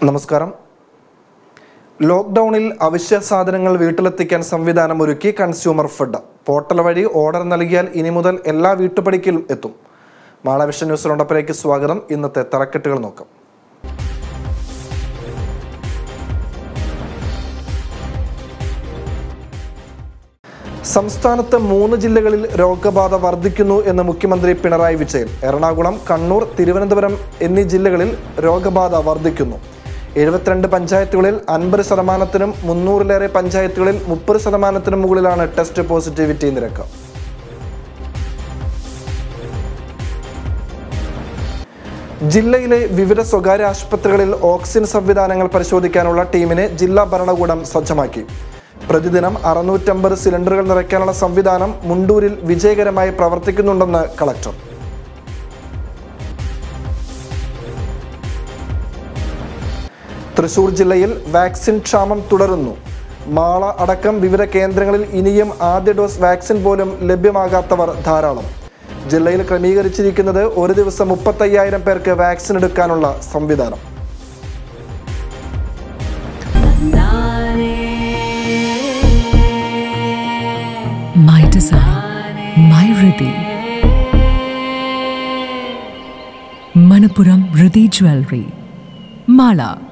നമസ്കാരം ലോക്ക്ഡൌണിൽ അവശ്യ സാധനങ്ങൾ വീട്ടിലെത്തിക്കാൻ സംവിധാനം ഒരുക്കി കൺസ്യൂമർ ഫെഡ് പോർട്ടൽ വഴി ഓർഡർ നൽകിയാൽ ഇനി മുതൽ എല്ലാ വീട്ടുപടിക്കലും എത്തും മാളവിഷൻ ന്യൂസ് റൗണ്ടപ്പിലേക്ക് സ്വാഗതം ഇന്നത്തെ തറക്കെട്ടുകൾ നോക്കാം സംസ്ഥാനത്ത് മൂന്ന് ജില്ലകളിൽ രോഗബാധ വർദ്ധിക്കുന്നു എന്ന് മുഖ്യമന്ത്രി പിണറായി വിജയൻ എറണാകുളം കണ്ണൂർ തിരുവനന്തപുരം എന്നീ ജില്ലകളിൽ രോഗബാധ വർദ്ധിക്കുന്നു എഴുപത്തിരണ്ട് പഞ്ചായത്തുകളിൽ അൻപത് ശതമാനത്തിനും മുന്നൂറിലേറെ പഞ്ചായത്തുകളിൽ മുപ്പത് ശതമാനത്തിനും മുകളിലാണ് ടെസ്റ്റ് പോസിറ്റിവിറ്റി നിരക്ക് ജില്ലയിലെ വിവിധ സ്വകാര്യ ആശുപത്രികളിൽ ഓക്സിജൻ സംവിധാനങ്ങൾ പരിശോധിക്കാനുള്ള ടീമിനെ ജില്ലാ ഭരണകൂടം സജ്ജമാക്കി പ്രതിദിനം അറുന്നൂറ്റമ്പത് സിലിണ്ടറുകൾ നിറയ്ക്കാനുള്ള സംവിധാനം മുണ്ടൂരിൽ വിജയകരമായി പ്രവർത്തിക്കുന്നുണ്ടെന്ന് കളക്ടർ തൃശൂർ ജില്ലയിൽ വാക്സിൻ ക്ഷാമം തുടരുന്നു മാള അടക്കം വിവിധ കേന്ദ്രങ്ങളിൽ ഇനിയും ആദ്യ ഡോസ് വാക്സിൻ പോലും ലഭ്യമാകാത്തവർ ധാരാളം ജില്ലയിൽ ക്രമീകരിച്ചിരിക്കുന്നത് ഒരു ദിവസം മുപ്പത്തയ്യായിരം പേർക്ക് വാക്സിൻ എടുക്കാനുള്ള സംവിധാനം My design, my Riddhi. Manapuram Riddhi Jewelry. Mala.